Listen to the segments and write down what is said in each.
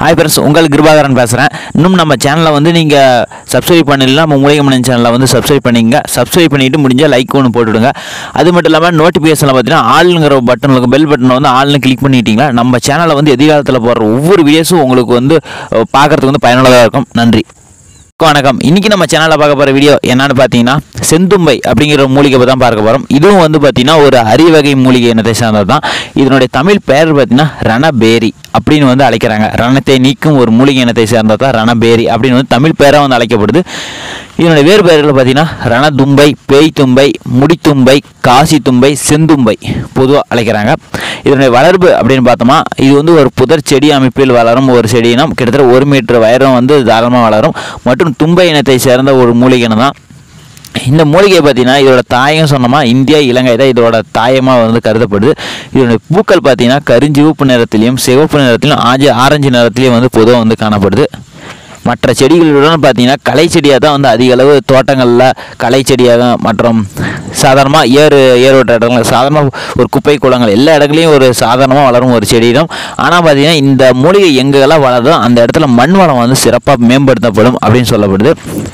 hi friends உங்கள் கிருபாகரன் பேசுகிறேன் இன்னும் நம்ம சேனலை வந்து நீங்கள் சப்ஸ்கிரைப் பண்ணலாம் நம்ம மூலிகை மணி சேனலை வந்து சப்ஸ்கிரைப் பண்ணிங்க சப்ஸ்கிரைப் பண்ணிவிட்டு முடிஞ்சால் லைக் ஒன்று போட்டுவிடுங்க அது மட்டும் இல்லாமல் நோட்டிஃபிகேஷனில் பார்த்தீங்கன்னா ஆளுங்கிற பட்டன் இருக்கும் பெல் பட்டனை வந்து ஆள்னு கிளிக் பண்ணிட்டீங்களா நம்ம சேனலை வந்து எதிர்காலத்தில் போடுற ஒவ்வொரு வீடியோஸும் உங்களுக்கு வந்து அஹ், பார்க்கறதுக்கு வந்து பயனுள்ளதாக இருக்கும் நன்றி வணக்கம் இன்னைக்கு நம்ம சேனலில் பார்க்க போகிற வீடியோ என்னன்னு பார்த்தீங்கன்னா செந்தும்பை அப்படிங்கிற ஒரு மூலிகை தான் பார்க்க போகிறோம் இதுவும் வந்து பார்த்தீங்கன்னா ஒரு அரிய வகை மூலிகை இனத்தை சார்ந்தது தான் இதனுடைய தமிழ் பெயர் பார்த்தீங்கன்னா ரணபேரி அப்படின்னு வந்து அழைக்கிறாங்க ரணத்தை நீக்கும் ஒரு மூலிகை இனத்தை சேர்ந்தது தான் ரணபேரி அப்படின்னு வந்து தமிழ் பெயராக வந்து அழைக்கப்படுது இதனுடைய வேறு பெயர்கள் பார்த்தீங்கன்னா ரணதும்பை பேய் தும்பை முடித்தும்பை காசி தும்பை செந்தும்பை பொதுவாக அழைக்கிறாங்க இதனுடைய வளர்ப்பு அப்படின்னு பார்த்தோமா இது வந்து ஒரு புதர் செடி அமைப்பில் வளரும் ஒரு செடியினம் கிட்டத்தட்ட ஒரு மீட்டர் உயரம் வந்து தாராளமாக வளரும் மற்றும் தும்பை இனத்தை சேர்ந்த ஒரு மூலிகை இனம் தான் இந்த மூலிகை பார்த்தீங்கன்னா இதோட தாயம் சொன்னோமா இந்தியா இலங்கை தான் இதோட தாயமாக வந்து கருதப்படுது இதோட பூக்கள் பார்த்தீங்கன்னா கருஞ்சிவப்பு நிறத்திலையும் சிவப்பு நிறத்திலும் ஆஜ ஆரஞ்சு நிறத்திலையும் வந்து பொதுவாக வந்து காணப்படுது மற்ற செடிகளுடன் பார்த்தீங்கன்னா களை செடியாக தான் வந்து அதிக அளவு தோட்டங்களில் களை செடியாக மற்றும் சாதாரணமாக ஏறு ஏறுவட்ட இடங்கள் சாதாரணமாக ஒரு குப்பை குளங்கள் எல்லா இடங்களையும் ஒரு சாதாரணமாக வளரும் ஒரு செடியிடம் ஆனால் பார்த்தீங்கன்னா இந்த மூலிகை எங்கெல்லாம் வளருதோ அந்த இடத்துல மண் வளம் வந்து சிறப்பாக மேம்படுத்தப்படும் அப்படின்னு சொல்லப்படுது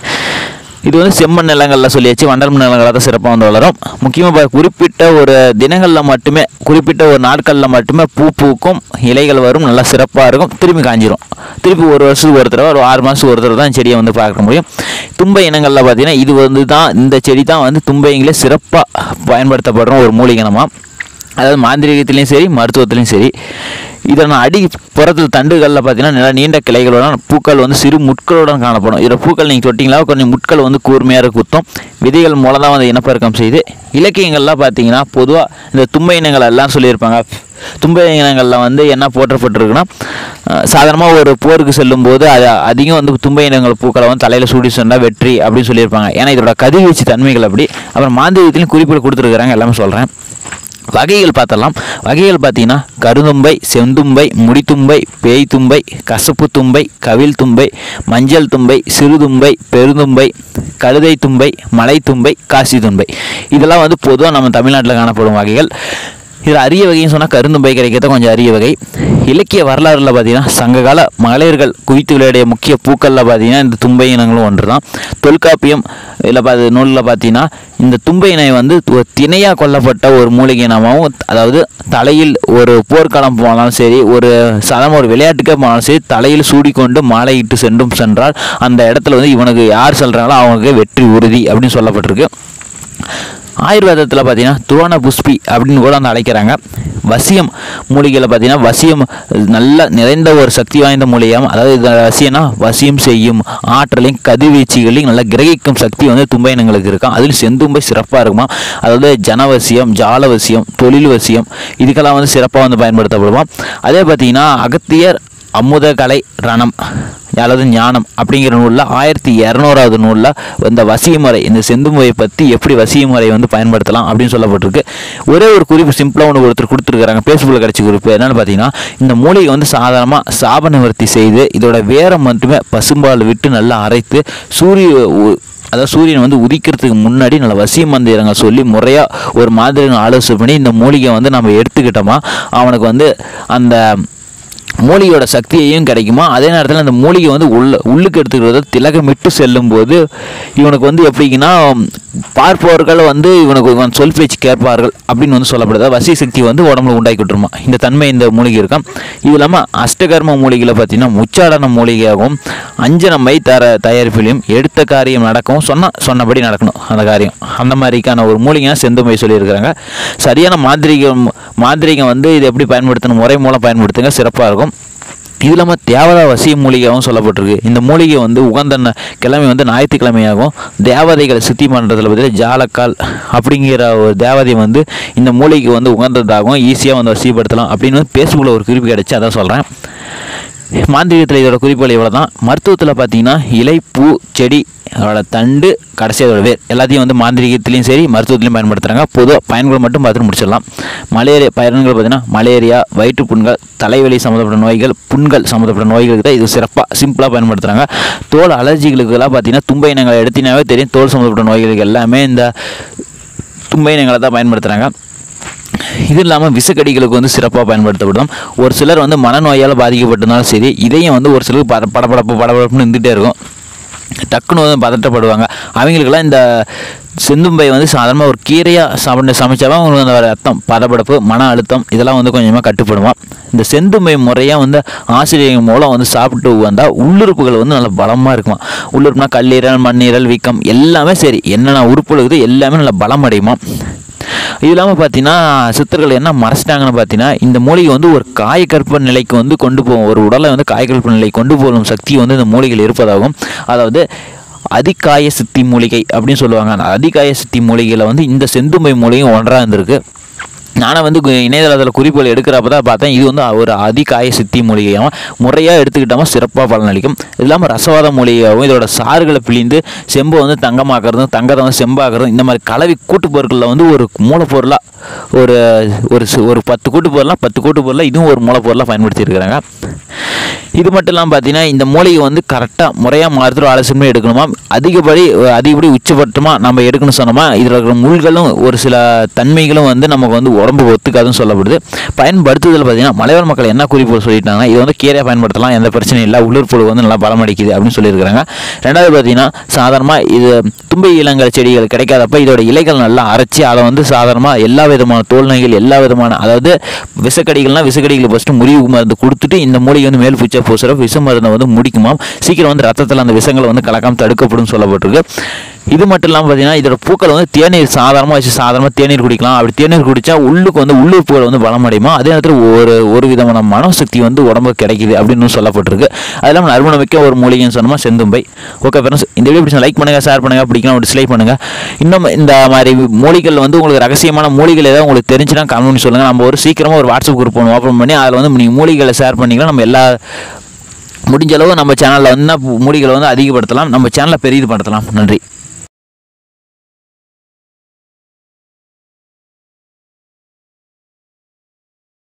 இது வந்து செம்மண் நிலங்களில் சொல்லியாச்சு வண்டல் மண் நிலங்களில் தான் சிறப்பாக வந்து வளரும் முக்கியமாக குறிப்பிட்ட ஒரு தினங்களில் மட்டுமே குறிப்பிட்ட ஒரு நாட்களில் மட்டுமே பூ பூக்கும் இலைகள் வரும் நல்லா சிறப்பாக இருக்கும் திரும்பி காஞ்சிரும் திருப்பி ஒரு வருஷத்துக்கு ஒரு தடவை ஒரு ஆறு மாதத்துக்கு ஒரு தடவை தான் செடியை வந்து பார்க்க முடியும் தும்பை இனங்களில் பார்த்தீங்கன்னா இது வந்து தான் இந்த செடி தான் வந்து தும்பைங்களே சிறப்பாக பயன்படுத்தப்படுற ஒரு மூலிகனமாக அதாவது மாந்திரீகத்திலையும் சரி மருத்துவத்திலையும் சரி இதன் அடி புறத்தில் தண்டுகளில் பார்த்தீங்கன்னா நல்லா நீண்ட கிளைகளுடன் பூக்கள் வந்து சிறு முட்களுடன் காணப்படும் இதில் பூக்கள் நீங்கள் தொட்டிங்களா கொஞ்சம் முட்கள் வந்து கூர்மையாக குத்தும் விதைகள் மூலம் தான் வந்து இனப்பெருக்கம் செய்து இலக்கியங்கள்லாம் பார்த்தீங்கன்னா பொதுவாக இந்த தும்பை இனங்கள் எல்லாம் சொல்லியிருப்பாங்க தும்பை இனங்களில் வந்து என்ன போற்றப்பட்டிருக்குன்னா அஹ், சாதாரணமாக ஒரு போருக்கு செல்லும்போது அது அதிகம் வந்து தும்பை இனங்கள் பூக்களை வந்து தலையில் சூடி சொன்னால் வெற்றி அப்படின்னு சொல்லியிருப்பாங்க ஏன்னா இதோட கதிர்வீச்சு தன்மைகள் அப்படி அப்புறம் மாந்திரியத்திலையும் குறிப்பிட்டு கொடுத்துருக்குறாங்க எல்லாமே சொல்கிறேன் வகைகள் பார்த்தலாம் வகைகள் பார்த்தீங்கன்னா கருதும்பை செந்தும்பை முடித்தும்பை பேய் தும்பை கசப்பு தும்பை கவில் தும்பை மஞ்சள் தும்பை சிறுதும்பை பெருதும்பை கழுதை தும்பை மலை தும்பை காசி தும்பை இதெல்லாம் வந்து பொதுவாக நம்ம தமிழ்நாட்டில் காணப்படும் வகைகள் இதில் அரிய வகைன்னு சொன்னால் கருந்தும்பை கிடைக்கிறது கொஞ்சம் அரிய வகை இலக்கிய வரலாறுல பார்த்தீங்கன்னா சங்ககால மகளிர்கள் குவித்து விளையாடிய முக்கிய பூக்களில் பார்த்தீங்கன்னா இந்த தும்பை இனங்களும் ஒன்று தான் தொல்காப்பியம் இதில் பார்த்து நூலில் பார்த்தீங்கன்னா இந்த தும்பை இணை வந்து ஒரு திணையாக கொல்லப்பட்ட ஒரு மூலிகை இனமாகவும் அதாவது தலையில் ஒரு போர்க்களம் போனாலும் சரி ஒரு சாதாரண ஒரு விளையாட்டுக்கே போனாலும் சரி தலையில் சூடிக்கொண்டு மாலையிட்டு சென்றும் சென்றால் அந்த இடத்துல வந்து இவனுக்கு யார் சொல்கிறாங்களோ அவங்களுக்கு வெற்றி உறுதி அப்படின்னு சொல்லப்பட்டிருக்கு ஆயுர்வேதத்தில் பார்த்தீங்கன்னா துரோண புஷ்பி அப்படின்னு கூட வந்து அழைக்கிறாங்க வசியம் மூலிகையில் பார்த்தீங்கன்னா வசியம் நல்ல நிறைந்த ஒரு சக்தி வாய்ந்த மூலிகையாம் அதாவது இது வசியம்னா வசியம் செய்யும் ஆற்றலையும் கதிர்வீச்சுகளையும் நல்லா கிரகிக்கும் சக்தி வந்து தும்பை இனங்களுக்கு இருக்கும் அதில் செந்தும்பை சிறப்பாக இருக்குமா அதாவது ஜனவசியம் ஜாலவசியம் தொழில் வசியம் இதுக்கெல்லாம் வந்து சிறப்பாக வந்து பயன்படுத்தப்படுமா அதே பார்த்தீங்கன்னா அகத்தியர் அமுதகலை ரணம் அதாவது ஞானம் அப்படிங்கிற நூலில் ஆயிரத்தி இரநூறாவது நூலில் இந்த வசியமுறை இந்த செந்துமுறையை பற்றி எப்படி வசியமுறை வந்து பயன்படுத்தலாம் அப்படின்னு சொல்லப்பட்டிருக்கு ஒரே ஒரு குறிப்பு சிம்பிளாக ஒன்று ஒருத்தர் கொடுத்துருக்காங்க ஃபேஸ்புக்கில் கிடைச்ச குறிப்பு என்னென்னு பார்த்தீங்கன்னா இந்த மூலிகை வந்து சாதாரணமாக சாப நிவர்த்தி செய்து இதோட வேரம் மட்டுமே பசும்பால் விட்டு நல்லா அரைத்து சூரிய உ- அதாவது சூரியன் வந்து உதிக்கிறதுக்கு முன்னாடி நல்ல வசிய மந்திரங்கள் சொல்லி முறையாக ஒரு மாதிரி ஆலோசனை பண்ணி இந்த மூலிகை வந்து நம்ம எடுத்துக்கிட்டோமா அவனுக்கு வந்து அந்த மூலிகையோட சக்தியையும் கிடைக்குமா அதே நேரத்தில் அந்த மூலிகை வந்து உள்ள உள்ளுக்கு எடுத்துக்கிறது திலகமிட்டு செல்லும்போது இவனுக்கு வந்து எப்படிங்கன்னா பார்ப்பவர்கள் வந்து இவனுக்கு இவன் சொல் பேச்சு கேட்பார்கள் அப்படின்னு வந்து சொல்லப்படுது வசி சக்தி வந்து உடம்புல உண்டாக்கி விட்டுருமா இந்த தன்மை இந்த மூலிகை இருக்கும் இது இல்லாமல் அஷ்டகர்ம மூலிகையில் பார்த்தீங்கன்னா முச்சாடன மூலிகையாகவும் அஞ்சனமை தர தயாரிப்பிலையும் எடுத்த காரியம் நடக்கவும் சொன்னால் சொன்னபடி நடக்கணும் அந்த காரியம் அந்த மாதிரிக்கான ஒரு மூலிகைனா செந்துமை சொல்லியிருக்கிறாங்க சரியான மாந்திரிகம் மாந்திரிகம் வந்து இது எப்படி பயன்படுத்தணும் முறை மூலம் பயன்படுத்துங்க சிறப்பாக இருக்கும் இது இல்லாமல் தேவதா வசிய மூலிகையாகவும் சொல்லப்பட்டிருக்கு இந்த மூலிகை வந்து உகந்த ந- கிழமை வந்து ஞாயிற்றுக்கிழமையாகவும் தேவதைகளை சுத்தி பண்ணுறதுல பார்த்தீங்கன்னா ஜாலக்கால் அப்படிங்கிற ஒரு தேவதை வந்து இந்த மூலிகை வந்து உகந்ததாகவும் ஈஸியாக வந்து வசியப்படுத்தலாம் அப்படின்னு வந்து ஃபேஸ்புக்கில் ஒரு குறிப்பு கிடைச்சு அதான் சொல்கிறேன் மாந்திரிகத்தில் இதோட குறிப்புகள் இவ்வளோ தான் மருத்துவத்தில் பார்த்தீங்கன்னா இலை பூ செடி அதோட தண்டு கடைசி அதோட வேர் எல்லாத்தையும் வந்து மாந்திரிகத்திலையும் சரி மருத்துவத்திலையும் பயன்படுத்துகிறாங்க பொதுவாக பயன்கள் மட்டும் பார்த்துட்டு முடிச்சிடலாம் மலேரியா பயன்கள் பார்த்தீங்கன்னா மலேரியா வயிற்று புண்கள் தலைவலி சம்மந்தப்பட்ட நோய்கள் புண்கள் சம்மந்தப்பட்ட நோய்களுக்கு தான் இது சிறப்பாக சிம்பிளாக பயன்படுத்துகிறாங்க தோல் அலர்ஜிகளுக்கெல்லாம் பார்த்தீங்கன்னா தும்பை இனங்களை எடுத்தினாவே தெரியும் தோல் சம்மந்தப்பட்ட நோய்களுக்கு எல்லாமே இந்த தும்பை இனங்களை தான் பயன்படுத்துகிறாங்க இது இல்லாமல் விசக்கடிகளுக்கு வந்து சிறப்பாக பயன்படுத்தப்படும் ஒரு சிலர் வந்து மனநோயால் பாதிக்கப்பட்டிருந்தாலும் சரி இதையும் வந்து ஒரு சிலருக்கு பட படபடப்பு படபடப்புன்னு இருந்துகிட்டே இருக்கும் டக்குன்னு வந்து பதட்டப்படுவாங்க அவங்களுக்கெல்லாம் இந்த செந்தும்பை வந்து சாதாரணமாக ஒரு கீரையாக சாப்பிட்டு சமைச்சாலும் அவங்களுக்கு அந்த ரத்தம் படபடப்பு மன அழுத்தம் இதெல்லாம் வந்து கொஞ்சமாக கட்டுப்படுமா இந்த செந்தும்பை முறையாக வந்து ஆசிரியர் மூலம் வந்து சாப்பிட்டு வந்தால் உள்ளுறுப்புகள் வந்து நல்லா பலமாக இருக்குமா உள்ளுறுப்புனா கல்லீரல் மண்ணீரல் வீக்கம் எல்லாமே சரி என்னென்ன உறுப்புகள் இருக்குது எல்லாமே நல்லா பலம் அடையுமா இது இல்லாமல் பார்த்தீங்கன்னா சித்தர்கள் என்ன மறைச்சிட்டாங்கன்னு பார்த்தீங்கன்னா இந்த மூலிகை வந்து ஒரு காயக்கற்ப நிலைக்கு வந்து கொண்டு போகும் ஒரு உடலை வந்து காயக்கற்ப நிலைக்கு கொண்டு போகும் சக்தி வந்து இந்த மூலிகையில் இருப்பதாகவும் அதாவது அதிகாய சித்தி மூலிகை அப்படின்னு சொல்லுவாங்க அந்த அதிகாய சித்தி மூலிகையில் வந்து இந்த செந்தும்பை மூலிகை ஒன்றாக இருந்திருக்கு நானும் வந்து கு- இணையதளத்தில் குறிப்புகள் எடுக்கிறப்ப தான் பார்த்தேன் இது வந்து ஒரு அதிகாய சித்தி மூலிகையாகவும் முறையாக எடுத்துக்கிட்டாமல் சிறப்பாக பலனளிக்கும் இது இல்லாமல் ரசவாத மூலிகையாகவும் இதோட சாறுகளை பிழிந்து செம்பை வந்து தங்கமாக்குறதும் தங்கத்தை வந்து செம்பாக்குறதும் இந்த மாதிரி கலவி கூட்டு பொருட்களில் வந்து ஒரு மூலப்பொருளாக ஒரு ஒரு சி- ஒரு பத்து கூட்டு பொருளாக பத்து கூட்டு பொருளாக இதுவும் ஒரு மூலப்பொருளாக பயன்படுத்தியிருக்கிறாங்க இது மட்டும் இல்லாமல் பார்த்தீங்கன்னா இந்த மூலிகை வந்து கரெக்டாக முறையாக மருத்துவ ஆலோசனை எடுக்கணுமா அதிகப்படி அதிகப்படி உச்சபட்சமாக நம்ம எடுக்கணும் சொன்னோமா இதில் இருக்கிற முள்களும் ஒரு சில தன்மைகளும் வந்து நமக்கு வந்து உடம்பு ஒத்துக்காதுன்னு சொல்லப்படுது பயன்படுத்துதல் பார்த்தீங்கன்னா மலைவாழ் மக்கள் என்ன குறிப்பு சொல்லிட்டாங்கன்னா இது வந்து கீரையாக பயன்படுத்தலாம் எந்த பிரச்சனையும் இல்லை உள்ளுறுப்புழு வந்து நல்லா பலம் அடிக்குது அப்படின்னு சொல்லியிருக்கிறாங்க ரெண்டாவது பார்த்தீங்கன்னா சாதாரணமாக இது தும்பை இளங்கல் செடிகள் கிடைக்காதப்ப இதோட இலைகள் நல்லா அரைச்சி அதை வந்து சாதாரணமாக எல்லா விதமான தோல் நோய்கள் எல்லா விதமான அதாவது விஷக்கடிகள்னா விஷக்கடிகள் ஃபஸ்ட்டு முறிவு மருந்து கொடுத்துட்டு இந்த மூலிகை வந்து மேல் பூச்சா பூசுகிற விஷ மருந்தை வந்து முடிக்குமாம் சீக்கிரம் வந்து ரத்தத்தில் அந்த விஷங்களை வந்து கலக்காமல் தடுக்கப்படும் சொல்லப்பட்டிருக்கு இது மட்டும் இல்லாமல் பார்த்தீங்கன்னா இதோட பூக்கள் வந்து தேநீர் சாதாரணமாக வச்சு சாதாரணமாக தேநீர் குடிக்கலாம் அப்படி தேநீர் குடித்தா உள்ளுக்கு வந்து உள்ளுறுப்புகள் வந்து பலமடையுமா அதே நேரத்தில் ஒரு ஒரு விதமான மனசக்தி வந்து உடம்புக்கு கிடைக்குது அப்படின்னு சொல்லப்பட்டிருக்கு அது இல்லாமல் நறுமணம் மிக்க ஒரு மூலிகைன்னு சொன்னோமா செந்தும்பை ஓகே ஃப்ரெண்ட்ஸ் இந்த வீடியோ பிடிச்சா லைக் பண்ணுங்கள் ஷேர் பண்ணுங்கள் பிடிக்கலாம் டிஸ்லைக் பண்ணுங்கள் இன்னும் இந்த மாதிரி மூலிகைகள் வந்து உங்களுக்கு ரகசியமான மூலிகைகள் ஏதாவது உங்களுக்கு தெரிஞ்சுன்னா கமெண்ட் பண்ணி சொல்லுங்கள் நம்ம ஒரு சீக்கிரமாக ஒரு வாட்ஸ்அப் குரூப் ஒன்று ஓப்பன் பண்ணி அதில் வந்து நீங்கள் மூலிகைகளை ஷேர் பண்ணிக்கலாம் நம்ம எல்லா முடிஞ்ச அளவு நம்ம சேனலில் வந்து மூலிகைகளை வந்து அதிகப்படுத்தலாம் நம்ம சேனலை பெரிதுபடுத்தலாம் நன்றி